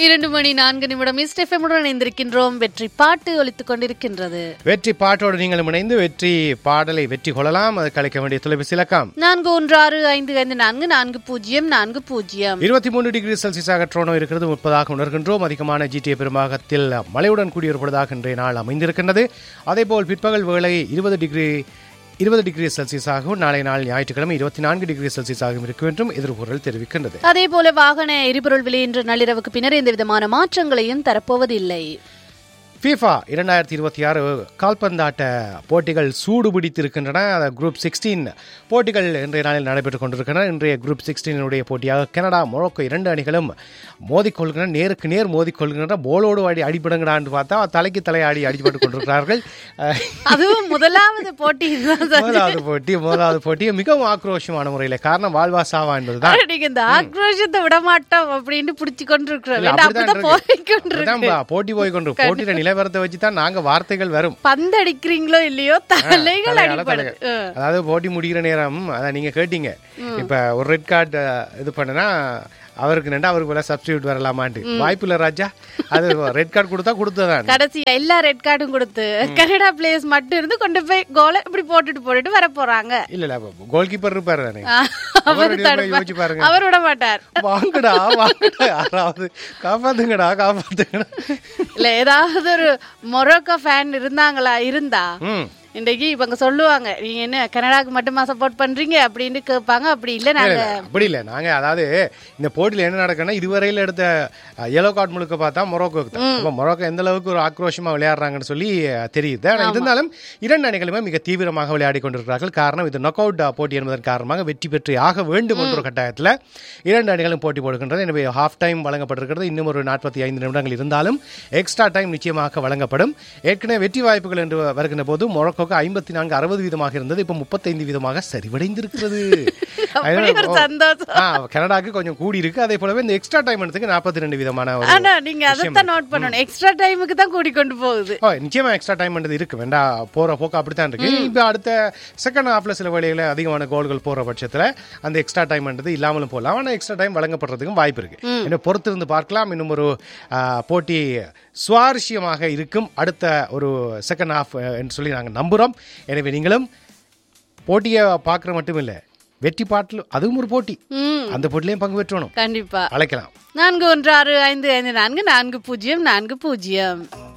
இரண்டு மணி நான்கு நிமிடம் இஸ்டெஃபமுடன் இணைந்திருக்கின்றோம் வெற்றி பாட்டு ஒலித்துக் கொண்டிருக்கின்றது வெற்றி பாட்டோடு நீங்களும் இணைந்து வெற்றி பாடலை வெற்றி கொள்ளலாம் அது கலைக்க வேண்டிய தொலைபேசி இலக்கம் நான்கு ஒன்று ஆறு ஐந்து ஐந்து நான்கு நான்கு பூஜ்ஜியம் நான்கு பூஜ்ஜியம் இருபத்தி மூன்று டிகிரி செல்சியஸாக ட்ரோனோ இருக்கிறது முப்பதாக உணர்கின்றோம் அதிகமான ஜிடிஏ பெரும்பாகத்தில் மழையுடன் கூடிய ஒரு பொழுதாக இன்றைய நாள் அமைந்திருக்கின்றது அதேபோல் பிற்பகல் வேளை இருபது டிகிரி இருபது டிகிரி செல்சியஸாகவும் நாளை நாள் ஞாயிற்றுக்கிழமை இருபத்தி நான்கு டிகிரி செல்சியஸாகவும் இருக்கும் என்றும் எதிர்கூறல் தெரிவிக்கின்றது அதே போல வாகன எரிபொருள் விலை இன்று நள்ளிரவுக்கு பின்னர் எந்த விதமான மாற்றங்களையும் தரப்போவதில்லை ஃபீஃபா இரண்டாயிரத்தி இருபத்தி ஆறு கால்பந்தாட்ட போட்டிகள் சூடு பிடித்திருக்கின்றன அந்த குரூப் சிக்ஸ்டீன் போட்டிகள் இன்றைய நாளில் நடைபெற்றுக் கொண்டிருக்கின்றன இன்றைய குரூப் சிக்ஸ்டீனுடைய போட்டியாக கனடா மொரோக்கோ இரண்டு அணிகளும் மோதிக்கொள்கின்றன நேருக்கு நேர் மோதிக்கொள்கின்றன போலோடு அடி அடிபடுங்கடான்னு பார்த்தா தலைக்கு தலை ஆடி அடிபட்டு கொண்டிருக்கிறார்கள் அஹ், அதுவும் முதலாவது போட்டி இதுதான் சார். முதலாவது போட்டி முதலாவது போட்டி மிகவும் ஆக்ரோஷமான முறையில் காரணம் வாழ்வா சாவா என்பதுதான் நீங்க இந்த ஆக்ரோஷத்தை விடமாட்டோம் அப்படின்னு புடிச்சு கொண்டிருக்கிறோம் இல்ல, வேண்டாம், அப்படிதான் அப்படிதான் இருக்கு. போய்கொண்டிருக்கு அப்படிதான் போட்டி போய் கொண்டு போட்டியில நிலவரத்தை வச்சு தான் நாங்க வார்த்தைகள் வரும் பந்து அடிக்கிறீங்களோ இல்லையோ தலைகள் தலையால அடிப்படுது தலைகள். அதாவது போட்டி முடிகிற நேரம் அதான் நீங்க கேட்டீங்க இப்ப ஒரு ரெட் கார்டு இது பண்ணுனா அவருக்கு நின்று அவருக்கு போல சப்ஸ்டியூட் வரலாமான்ட்டு வாய்ப்பு இல்ல ராஜா அது ரெட் கார்டு கொடுத்தா கொடுத்ததான் கடைசி எல்லா ரெட் கார்டும் கொடுத்து கனடா பிளேயர்ஸ் மட்டும் இருந்து கொண்டு போய் கோலை இப்படி போட்டுட்டு போட்டுட்டு வர போறாங்க இல்ல இல்ல கோல் கீப்பர் இருப்பாரு தானே அவர் அவர் தடுப்பார். யோசிச்சு பாருங்க அவர் விட மாட்டார் வாங்கடா வாங்கடா யாராவது காப்பாத்துங்கடா காப்பாத்துங்கடா இல்ல ஏதாவது ஒரு மொரோக்கோ ஃபேன் இருந்தாங்களா இருந்தா ம் இன்றைக்கு இவங்க சொல்லுவாங்க நீங்க என்ன கனடாக்கு மட்டுமா சப்போர்ட் பண்றீங்க அப்படின்னு கேட்பாங்க அப்படி இல்ல இல்ல, நாங்க இல்ல, அப்படி இல்ல நாங்க அதாவது இந்த போட்டியில என்ன நடக்குன்னா இதுவரையில எடுத்த எல்லோ கார்டு முழுக்க பார்த்தா மொரோக்கோக்கு தான் அப்ப மொரோக்கோ எந்த அளவுக்கு ஒரு ஆக்ரோஷமா விளையாடுறாங்கன்னு சொல்லி அஹ், தெரியுது ஆனா இருந்தாலும் இரண்டு அணிகளுமே மிக தீவிரமாக விளையாடி கொண்டிருக்கிறார்கள் காரணம் இது நாக் அவுட் போட்டி என்பதன் காரணமாக வெற்றி பெற்று ஆக வேண்டும் என்ற ஒரு கட்டாயத்தில் இரண்டு அணிகளும் போட்டி போடுகின்றது எனவே ஹாஃப் டைம் வழங்கப்பட்டிருக்கிறது இன்னும் ஒரு நாற்பத்தி ஐந்து நிமிடங்கள் இருந்தாலும் எக்ஸ்ட்ரா டைம் நிச்சயமாக வழங்கப்படும் ஏற்கனவே வெற்றி வாய்ப்புகள் என்று வருகின்ற போது மொரோக்கோக்கு ஐம்பத்தி நான்கு அறுபது வீதமாக இருந்தது இப்போ முப்பத்தைந்து வீதமாக சரிவடைந்திருக்கிறது அப்படி ஒரு சந்தோஷம் ஆ, கனடாக்கு கொஞ்சம் கூடி இருக்கு அதே போலவே இந்த எக்ஸ்ட்ரா டைம் எடுத்துக்கு நாற்பத்தி ரெண்டு விதமான ஒரு ஆனா நீங்க அதைத்தான் நோட் பண்ணணும் எக்ஸ்ட்ரா டைமுக்கு தான் கூடி கொண்டு போகுது ஓ நிச்சயமா எக்ஸ்ட்ரா டைம் இருக்கு வேண்டா போற போக்கு அப்படித்தான் இருக்கு இப்போ அடுத்த செகண்ட் ஹாஃப்ல சில வேளையில அதிகமான கோல்கள் போற பட்சத்துல அந்த எக்ஸ்ட்ரா டைம் இல்லாமலும் போகலாம் ஆனா எக்ஸ்ட்ரா டைம் வழங்கப்படுறதுக்கும் வாய்ப்பு இருக்கு என்ன பொறுத்திருந்து பார்க்கலாம் இன்னும் ஒரு ஆ, போட்டி சுவாரஸ்யமாக இருக்கும் அடுத்த ஒரு செகண்ட் ஹாஃப் என்று சொல்லி நாங்கள் நம்புறோம் எனவே நீங்களும் போட்டியை பார்க்குற மட்டும் இல்லை வெற்றி பாட்டில் அதுவும் ஒரு போட்டி ம் அந்த போட்டிலையும் பங்கு பெற்றணும் கண்டிப்பா அழைக்கலாம் நான்கு ஒன்று ஆறு ஐந்து ஐந்து நான்கு நான்கு பூஜ்ஜியம் நான்கு பூஜ்ஜியம்